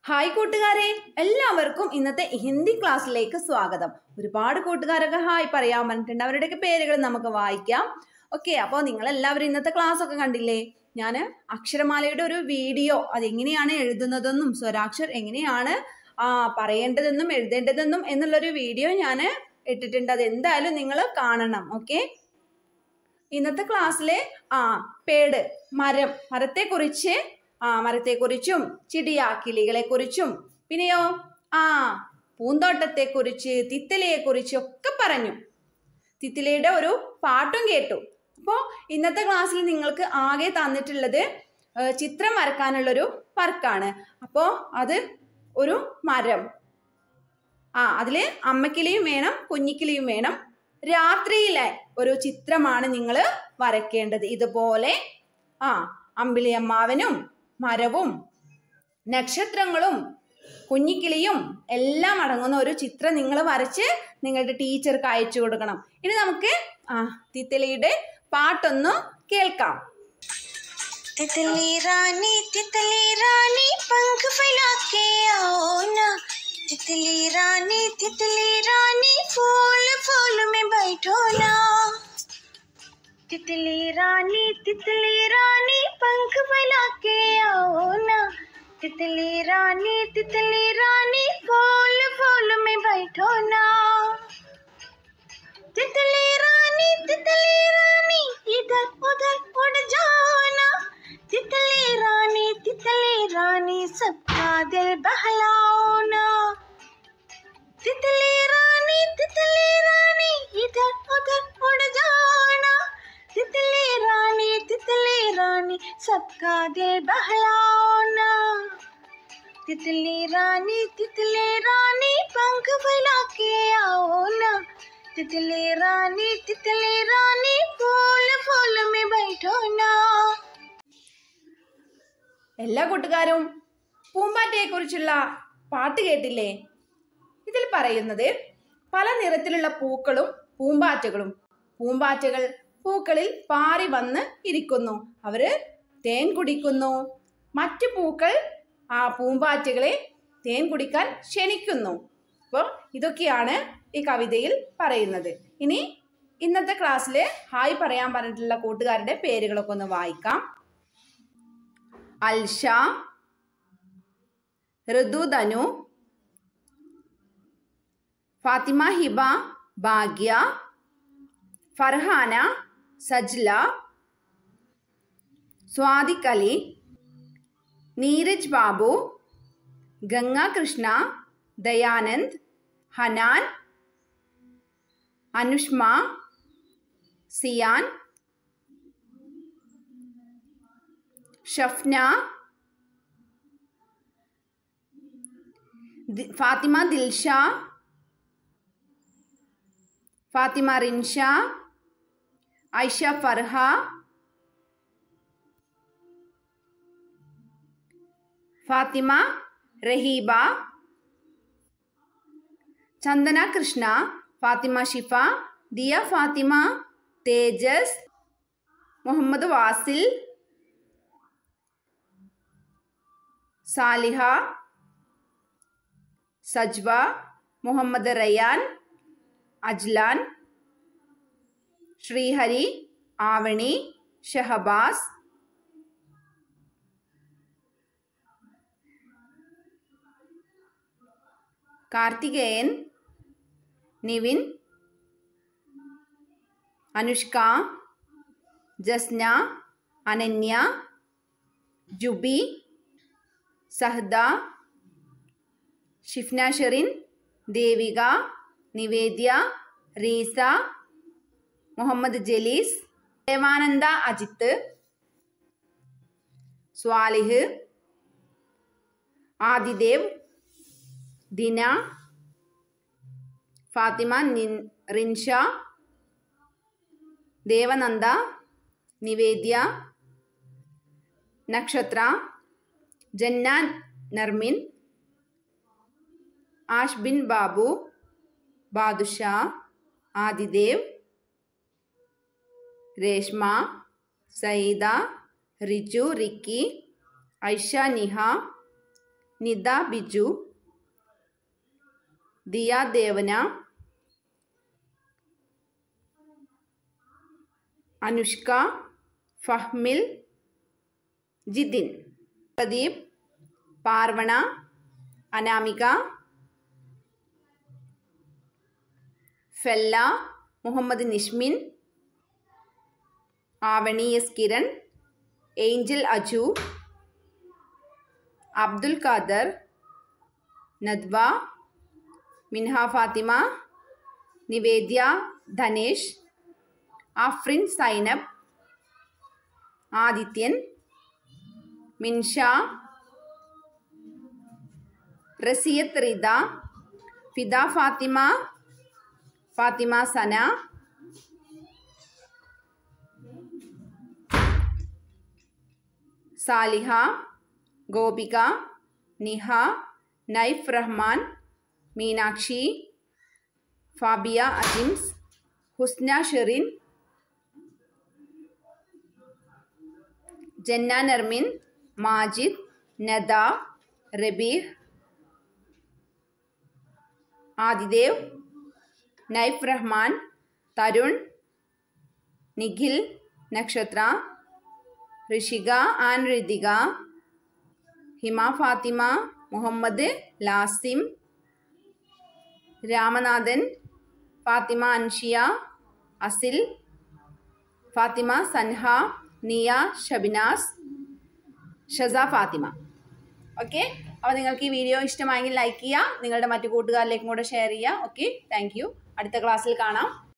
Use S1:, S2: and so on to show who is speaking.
S1: hi കൂട്ടുകാരെ എല്ലാവർക്കും ഇന്നത്തെ ഹിന്ദി ക്ലാസ്സിലേക്ക് സ്വാഗതം ഒരുപാട് കൂട്ടുകാരൊക്കെ ഹായ് പറയാൻ പറഞ്ഞിട്ടുണ്ട് അവരുടെയൊക്കെ പേരുകൾ നമുക്ക് വായിക്കാം ഓക്കെ അപ്പോൾ നിങ്ങൾ എല്ലാവരും ഇന്നത്തെ ക്ലാസ് ഒക്കെ കണ്ടില്ലേ ഞാൻ അക്ഷരമാലയുടെ ഒരു വീഡിയോ അതെങ്ങനെയാണ് എഴുതുന്നതെന്നും സ്വരാക്ഷർ എങ്ങനെയാണ് ആ പറയേണ്ടതെന്നും എഴുതേണ്ടതെന്നും എന്നുള്ളൊരു വീഡിയോ ഞാൻ ഇട്ടിട്ടുണ്ട് അത് എന്തായാലും നിങ്ങൾ കാണണം ഓക്കെ ഇന്നത്തെ ക്ലാസ്സിലെ ആ പേട് മരം മരത്തെക്കുറിച്ച് ആ മരത്തെക്കുറിച്ചും ചിടിയ കിളികളെക്കുറിച്ചും പിന്നെയോ ആ പൂന്തോട്ടത്തെക്കുറിച്ച് തിത്തലിയെക്കുറിച്ച് ഒക്കെ പറഞ്ഞു തിത്തലിയുടെ ഒരു പാട്ടും കേട്ടു അപ്പോൾ ഇന്നത്തെ ക്ലാസ്സിൽ നിങ്ങൾക്ക് ആകെ തന്നിട്ടുള്ളത് ഏ, ചിത്രം വരക്കാനുള്ളൊരു വർക്കാണ് അപ്പോൾ അത് ഒരു മരം ആ അതിൽ അമ്മക്കിളിയും വേണം കുഞ്ഞിക്കിളിയും വേണം രാത്രിയിലെ ഒരു ചിത്രമാണ് നിങ്ങൾ വരയ്ക്കേണ്ടത് ഇതുപോലെ ആ അമ്പിളിയമ്മാവനും മരവും നക്ഷത്രങ്ങളും കുഞ്ഞിക്കിളിയും എല്ലാം അടങ്ങുന്ന ഒരു ചിത്രം നിങ്ങൾ വരച്ച് നിങ്ങളുടെ ടീച്ചർക്ക് അയച്ചു കൊടുക്കണം ഇനി നമുക്ക് ആ തിത്തലിയുടെ പാട്ടൊന്ന് കേൾക്കാം
S2: तितली रानी तितली रानी पंख फैला के आओ ना तितली रानी तितली रानी फूल फूल में बैठो ना तितली रानी तितली रानी पंख फैला के आओ ना तितली रानी तितली रानी फूल फूल में बैठो ना तितली रानी तितली रानी इधर उधर उड़ जाओ ना तितली रानी तितली रानी सबका दिल बहलाओ ना तितली रानी तितली रानी इधर उधर उड़ जाओ ना तितली रानी तितली रानी सबका दिल बहलाओ ना तितली रानी तितली रानी पंख फैला के आओ ना तितली रानी तितली रानी फूल फूल में बैठो ना
S1: എല്ലാ കൂട്ടുകാരും പൂമ്പാറ്റയെക്കുറിച്ചുള്ള പാട്ട് കേട്ടില്ലേ ഇതിൽ പറയുന്നത് പല നിറത്തിലുള്ള പൂക്കളും പൂമ്പാറ്റകളും പൂമ്പാറ്റകൾ പൂക്കളിൽ പാറി വന്ന് ഇരിക്കുന്നു അവര് തേൻ കുടിക്കുന്നു മറ്റു പൂക്കൾ ആ പൂമ്പാറ്റകളെ തേൻ കുടിക്കാൻ ക്ഷണിക്കുന്നു അപ്പോൾ ഇതൊക്കെയാണ് ഈ കവിതയിൽ പറയുന്നത് ഇനി ഇന്നത്തെ ക്ലാസ്സിൽ ഹായ് പറയാൻ പറഞ്ഞിട്ടുള്ള കൂട്ടുകാരുടെ പേരുകളൊക്കെ ഒന്ന് വായിക്കാം അൽഷ ഋതുധനു ഫാത്തിമ ഹിബ ഭാഗ്യ ഫർഹാന സജ്ല സ്വാദിഖ് അലി നീരജ് ബാബു ഗംഗ കൃഷ്ണ ദയാനന്ദ് ഹനാൻ അനുഷ്മ സിയാൻ ഷഫ്ന ദി- ഫാത്തിമ ദിൽഷ ഫാത്തിമ റിൻഷ ഐഷ ഫർഹ ഫാത്തിമ റഹീബ ചന്ദന കൃഷ്ണ ഫാത്തിമ ഷിഫ ദിയ ഫാത്തിമ തേജസ് മുഹമ്മദ് വാസിൽ സാലിഹ സജ്വ മുഹമ്മദ് റയാൻ അജ്ലാൻ ശ്രീഹരി ആവണി ഷഹബാസ് കാർത്തികേയൻ നിവിൻ അനുഷ്ക ജസ്ന അനന്യ ജുബി സഹദ ഷിഫ്ന ഷെറിൻ ദേവിക നിവേദ്യ റീസ മുഹമ്മദ് ജലീസ് ദേവാനന്ദ അജിത്ത് സ്വാലിഹ് ആദിദേവ് ദിന ഫാത്തിമ നിൻ Rinsha Devananda Nivedya Nakshatra Janna നർമിൻ ആഷ്ബിൻ Babu Badusha Adidev Reshma Sayyida Riju Ricky Aisha Niha Nitha Biju Diya Devana Anushka Fahmil Jithin Pradeep Parvana Anamika Fella Muhammad Nishmin Avani S Kiran Angel Aju Abdul Khader Nadwa Minha Fathima Nivedya Dhanesh Afrin Zainab Adithyan Minsha Rasiyath Rida Fida Fathima Fathima Sana Saliha Gopika Niha Naif Rahman Meenakshi Fabiya Ajims Husna Sherin Janna Narmin Majid Nada Rabeeh Adidev Naif Rahman Tharun Nikhil Nakshatra Rishika Ann Rithika ഹിമ ഫാത്തിമ മുഹമ്മദ് ലാസിം രാമനാഥൻ ഫാത്തിമ അൻഷിയ അസിൽ ഫാത്തിമ സൻഹ നിയ ഷബിനാസ് ഷസ ഫാത്തിമ ഓക്കെ അപ്പോൾ നിങ്ങൾക്ക് ഈ വീഡിയോ ഇഷ്ടമായെങ്കിൽ ലൈക്ക് ചെയ്യുക നിങ്ങളുടെ മറ്റു കൂട്ടുകാരിലേക്കും കൂടെ ഷെയർ ചെയ്യുക ഓക്കെ താങ്ക് യു അടുത്ത ക്ലാസ്സിൽ കാണാം